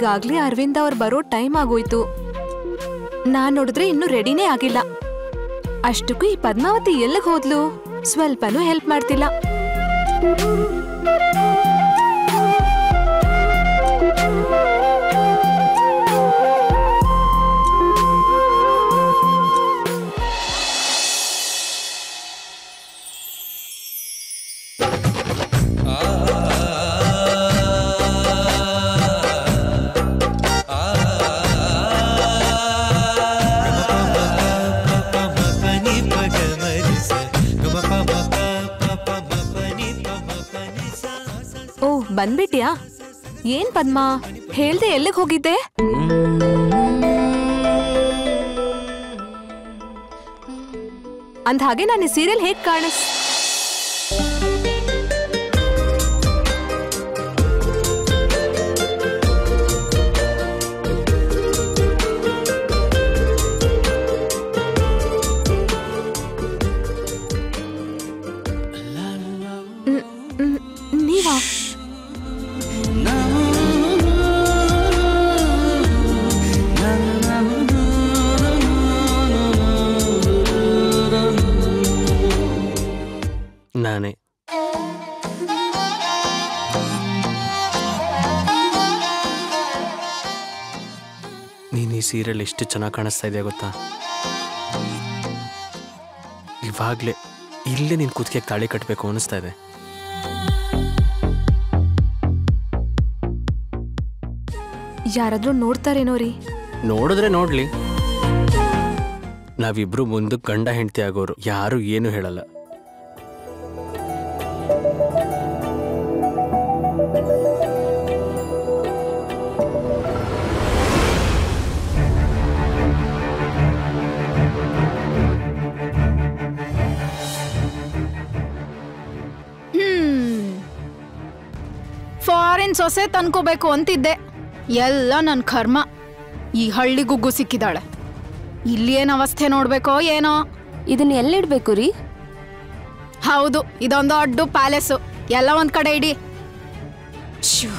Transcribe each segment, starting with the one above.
ಈಗಾಗ್ಲೇ ಅರವಿಂದ ಅವ್ರು ಬರೋ ಟೈಮ್ ಆಗೋಯ್ತು ನಾನ್ ನೋಡಿದ್ರೆ ಇನ್ನೂ ರೆಡಿನೇ ಆಗಿಲ್ಲ ಅಷ್ಟಕ್ಕೂ ಈ ಪದ್ಮಾವತಿ ಎಲ್ಲಿಗೆ ಹೋದ್ಲು ಸ್ವಲ್ಪನೂ ಹೆಲ್ಪ್ ಮಾಡ್ತಿಲ್ಲ ಓ ಬಂದ್ಬಿಟ್ಯಾ ಏನ್ ಪದ್ಮಾ ಹೇಳ್ದೆ ಎಲ್ಲಿಗೆ ಹೋಗಿದ್ದೆ ಅಂದ ಹಾಗೆ ನಾನು ಸೀರಿಯಲ್ ಹೇಗ್ ಕಾಣಿಸ್ ನ್- ನ್- ನೀವಾ ನಾನೇ ನೀನು ಈ ಸೀರಿಯಲ್ ಎಷ್ಟು ಚೆನ್ನಾಗಿ ಕಾಣಿಸ್ತಾ ಇದೆಯಾ ಗೊತ್ತಾ ಇವಾಗಲೇ ಇಲ್ಲೇ ನಿನ್ನ ಕುತ್ತಿಗೆ ತಾಳಿ ಕಟ್ಟಬೇಕು ಅನಿಸ್ತಾ ಇದೆ ಯಾರಾದ್ರೂ ನೋಡ್ತಾರೇನೋ ರೀ ನೋಡಿದ್ರೆ ನೋಡ್ಲಿ ನಾವಿಬ್ರು ಮುಂದಕ್ಕೆ ಗಂಡ ಹೆಂಡತಿ ಆಗೋರು ಯಾರು ಏನು ಹೇಳಲ್ಲ ಹ್ಮ್ ಫಾರಿನ್ ಸೊಸೆ ತನ್ಕೋಬೇಕು ಅಂತಿದ್ದೆ ಎಲ್ಲ ನನ್ನ ಕರ್ಮ ಈ ಹಳ್ಳಿ ಗುಗ್ಗು ಸಿಕ್ಕಿದಾಳೆ ಇಲ್ಲಿ ಏನ್ ಅವಸ್ಥೆ ನೋಡ್ಬೇಕೋ ಏನೋ ಇದನ್ನ ಎಲ್ಲಿಡ್ಬೇಕು ರೀ ಹೌದು ಇದೊಂದು ದೊಡ್ಡ ಪ್ಯಾಲೇಸು ಎಲ್ಲ ಒಂದ್ ಕಡೆ ಇಡಿ ಶ್ಯೂ.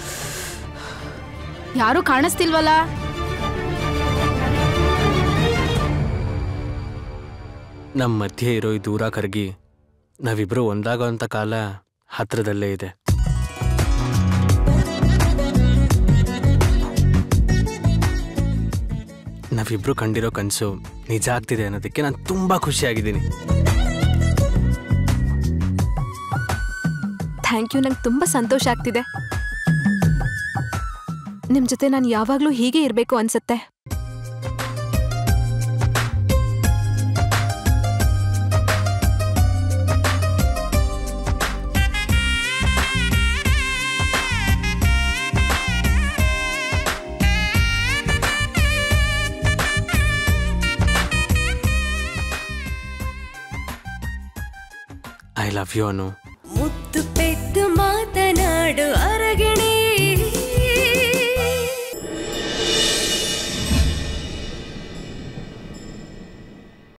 ಯಾರು ಕಾಣಿಸ್ತಿಲ್ವಲ್ಲ ನಮ್ಮ ಮಧ್ಯೆ ಇರೋ ಈ ದೂರ ಕರಗಿ ನಾವಿಬ್ರು ಒಂದಾಗೋಂಥ ಕಾಲ ಹತ್ರದಲ್ಲೇ ಇದೆ ನಾವಿಬ್ರು ಕಂಡಿರೋ ಕನಸು ನಿಜ ಆಗ್ತಿದೆ ಅನ್ನೋದಕ್ಕೆ ನಾನು ತುಂಬಾ ಖುಷಿಯಾಗಿದ್ದೀನಿ ಥ್ಯಾಂಕ್ ಯು ನಂಗೆ ತುಂಬಾ ಸಂತೋಷ ಆಗ್ತಿದೆ ನಿಮ್ ಜೊತೆ ನಾನು ಯಾವಾಗ್ಲೂ ಹೀಗೆ ಇರ್ಬೇಕು ಅನ್ಸತ್ತೆ ಐ ಲವ್ ಯು ಅನು ಮುತ್ತು ಪೆದ್ದು ಮಾತನಾಡು ಅರಗಿಣಿ